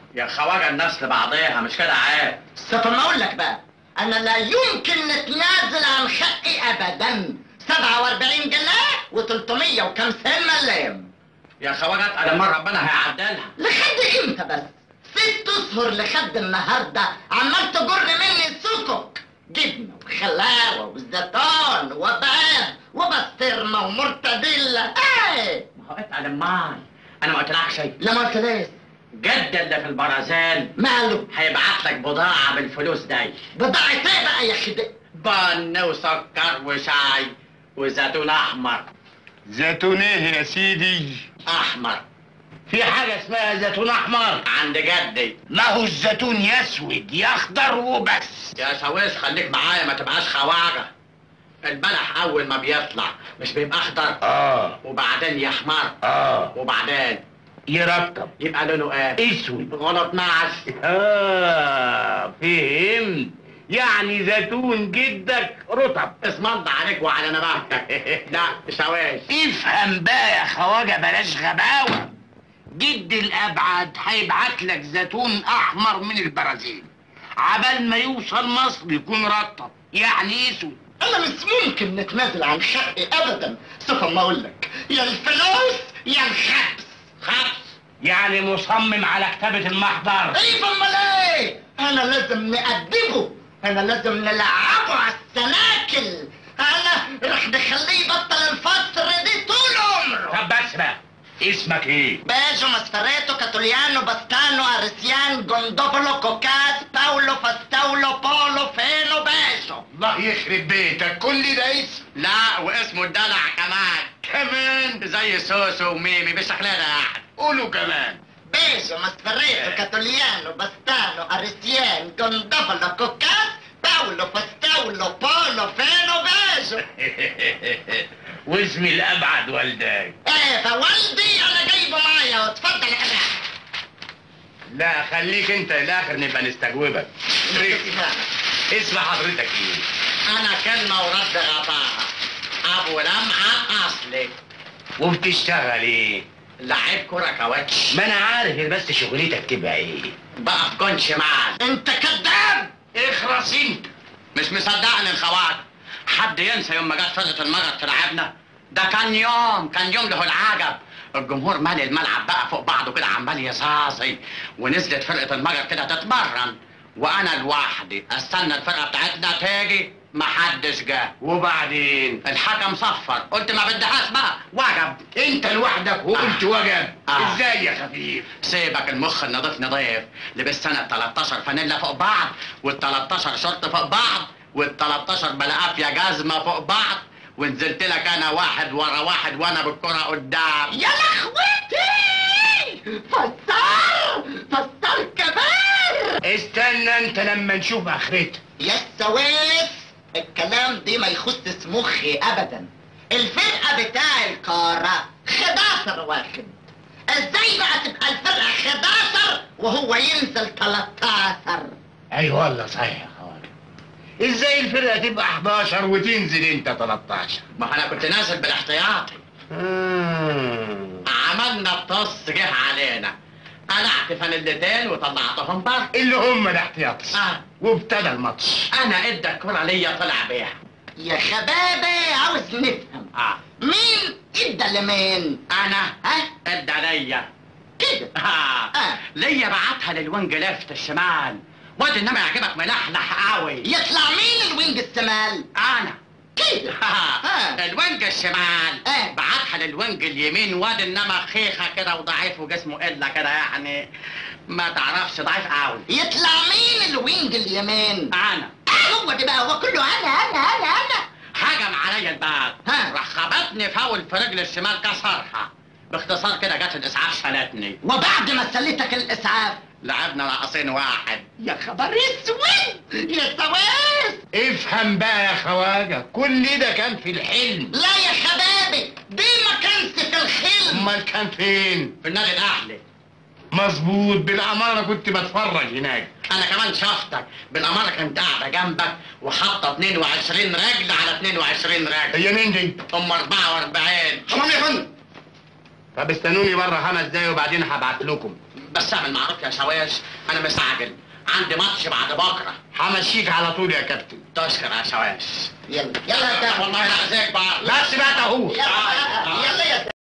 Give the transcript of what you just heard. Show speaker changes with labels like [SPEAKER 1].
[SPEAKER 1] يا خواجه الناس لبعضيها مش كده عيب
[SPEAKER 2] طب ما اقول لك بقى انا لا يمكن نتنازل عن حقي ابدا 47 جنيه و300 وكم سنه ملام
[SPEAKER 1] يا خواجه اتقل ما ربنا هيعدلها
[SPEAKER 2] لحد امتى بس ست اشهر لحد النهارده عمال تجر مني سكك جبنه وخلاوه وزيتون وباب وبسطرمه ومرتديلا ايه
[SPEAKER 1] ما هو اتقل امال انا ما قلتلكش شيء
[SPEAKER 2] لا ما قلتليش
[SPEAKER 1] جد اللي في البرازيل
[SPEAKER 2] ماله
[SPEAKER 1] هيبعت لك بضاعه بالفلوس دي
[SPEAKER 2] بضاعة ايه بقى يا خدي
[SPEAKER 1] بن وسكر وشاي وزيتون احمر
[SPEAKER 3] زيتون ايه يا سيدي
[SPEAKER 1] احمر
[SPEAKER 3] في حاجة اسمها زيتون احمر
[SPEAKER 1] عند جدي
[SPEAKER 3] ما هو الزيتون يسود يخضر وبس
[SPEAKER 1] يا شاويش خليك معايا ما تبقاش خواجه البلح اول ما بيطلع مش بيبقى اخضر
[SPEAKER 3] اه
[SPEAKER 1] وبعدين يحمر
[SPEAKER 3] اه
[SPEAKER 1] وبعدين
[SPEAKER 3] يرطب
[SPEAKER 1] يبقى لونه ايه
[SPEAKER 3] اسود
[SPEAKER 1] غلط نعس
[SPEAKER 3] اه فهمت يعني زيتون جدك رطب
[SPEAKER 1] اسم الله عليك وعلى نباتك لا شاويش
[SPEAKER 3] افهم بقى يا خواجه بلاش غباوه جد الابعد هيبعت لك زيتون احمر من البرازيل عبال ما يوصل مصر يكون رطب يعني اسود
[SPEAKER 2] انا مش ممكن نتنازل عن حقي ابدا سوف ما اقول لك يا الفلوس يا الحبس
[SPEAKER 1] خبز
[SPEAKER 3] يعني مصمم على كتابة المحضر
[SPEAKER 2] ايه امال ايه انا لازم نأدبه انا لازم نلعبه على السناكل انا رح نخليه يبطل الفترة دي طول عمره
[SPEAKER 3] طب بس بقى اسمك ايه؟
[SPEAKER 2] بيجو ماسفريتو كاتوليانو باستانو ارسيان جوندوبولو كوكاس باولو فاستاولو بولو فينو بيجو
[SPEAKER 3] الله يخرب بيتك كل ده اسم
[SPEAKER 1] لا واسمه الدلع كمان
[SPEAKER 3] كمان
[SPEAKER 1] زي سوسو وميمي بالشكلانة يعني
[SPEAKER 3] قولوا كمان
[SPEAKER 2] بيجو ماسفريتو كاتوليانو باستانو ارسيان جوندوبولو كوكاس باولو فاستاولو بولو فينو بيجو
[SPEAKER 3] واسم الابعد والداك
[SPEAKER 2] ايه فوالدي انا جايبه معايا واتفضل يا اخي
[SPEAKER 3] لا خليك انت الاخر نبقى نستجوبك اسم حضرتك ايه؟
[SPEAKER 1] انا كلمة ورد غطاها ابو لمعة اصلي
[SPEAKER 3] وبتشتغل ايه؟
[SPEAKER 1] لعيب كرة كاوتش
[SPEAKER 3] ما انا عارف بس شغلتك تبقى ايه؟
[SPEAKER 1] بقى في كون شمال
[SPEAKER 2] انت كذاب
[SPEAKER 3] اخرس انت
[SPEAKER 1] مش مصدقني الخواج حد ينسى يوم ما جت فرقة المرض تلعبنا ده كان يوم كان يوم له العجب الجمهور مالي الملعب بقى فوق بعضه كده عمال يصاصي ونزلت فرقة المجر كده تتمرن وانا لوحدي استنى الفرقة بتاعتنا تيجي محدش جه
[SPEAKER 3] وبعدين
[SPEAKER 1] الحكم صفر قلت ما بدهاش بقى وجب
[SPEAKER 3] انت لوحدك وقلت
[SPEAKER 1] آه.
[SPEAKER 3] وجب
[SPEAKER 1] آه.
[SPEAKER 3] ازاي يا خفيف
[SPEAKER 1] سيبك المخ النظيف نظيف لبست انا ال 13 فانيلا فوق بعض وال 13 شورت فوق بعض وال 13 بلقافيا جزمه فوق بعض ونزلت لك انا واحد ورا واحد وانا بالكره قدام
[SPEAKER 2] يا لخوتي فسر فسر كبار
[SPEAKER 3] استنى انت لما نشوف اخرتها
[SPEAKER 2] يا السويس الكلام دي ما يخصش مخي ابدا الفرقه بتاع الكاره 11 واخد ازاي بقى تبقى الفرقه 11 وهو ينزل 13
[SPEAKER 3] اي والله صحيح يا خالد ازاي الفرقه تبقى 11 وتنزل انت 13
[SPEAKER 1] ما انا كنت نازل بالاحتياطي
[SPEAKER 3] مم.
[SPEAKER 1] عملنا الطص جه علينا قلعت فانيلتين وطلعتهم بره
[SPEAKER 3] اللي هم الاحتياطي
[SPEAKER 1] آه.
[SPEAKER 3] وابتدى الماتش
[SPEAKER 1] انا ادى الكره ليا طلع بيها
[SPEAKER 2] يا خبابه عاوز نفهم
[SPEAKER 1] اه
[SPEAKER 2] مين ادى لمين
[SPEAKER 1] انا
[SPEAKER 2] ها
[SPEAKER 1] ادى ليا
[SPEAKER 2] كده
[SPEAKER 1] آه.
[SPEAKER 2] آه.
[SPEAKER 1] ليا بعتها للوينج ليفت الشمال واد انما يعجبك ملحلح قوي
[SPEAKER 2] يطلع مين الوينج الشمال
[SPEAKER 1] انا
[SPEAKER 2] كده آه.
[SPEAKER 1] الوينج الشمال
[SPEAKER 2] آه.
[SPEAKER 1] بعتها للوينج اليمين واد انما خيخه كده وضعيف وجسمه قله كده يعني ما تعرفش ضعيف قوي
[SPEAKER 2] يطلع مين الوينج اليمين
[SPEAKER 1] انا
[SPEAKER 2] آه، هو ده بقى هو كله انا انا انا انا
[SPEAKER 1] هجم عليا الباب
[SPEAKER 2] ها.
[SPEAKER 1] راح خبطني فاول في رجل الشمال كسرها باختصار كده جت الاسعاف شالتني
[SPEAKER 2] وبعد ما سلتك الاسعاف
[SPEAKER 1] لعبنا رقصين واحد
[SPEAKER 2] يا خبر اسود يا سويس
[SPEAKER 3] افهم بقى يا خواجه كل ده كان في الحلم
[SPEAKER 2] لا يا خبابي دي ما كانش في الحلم
[SPEAKER 3] امال كان فين
[SPEAKER 1] في النادي الاهلي
[SPEAKER 3] مظبوط بالامانه كنت بتفرج هناك
[SPEAKER 1] انا كمان شفتك بالامانه كنت قاعده جنبك وحاطه 22 رجل على 22 رجل
[SPEAKER 3] هي مين دي
[SPEAKER 1] ام 44
[SPEAKER 2] حمام يا فندم
[SPEAKER 3] طب استنوني بره خمس دقايق وبعدين هبعت لكم
[SPEAKER 1] بس اعمل معروف يا شواش انا مستعجل عندي ماتش بعد بكره
[SPEAKER 3] همشيك على طول يا كابتن
[SPEAKER 1] تشكر يا شواش
[SPEAKER 2] يلا يلا يا كابتن
[SPEAKER 1] والله لا ازيك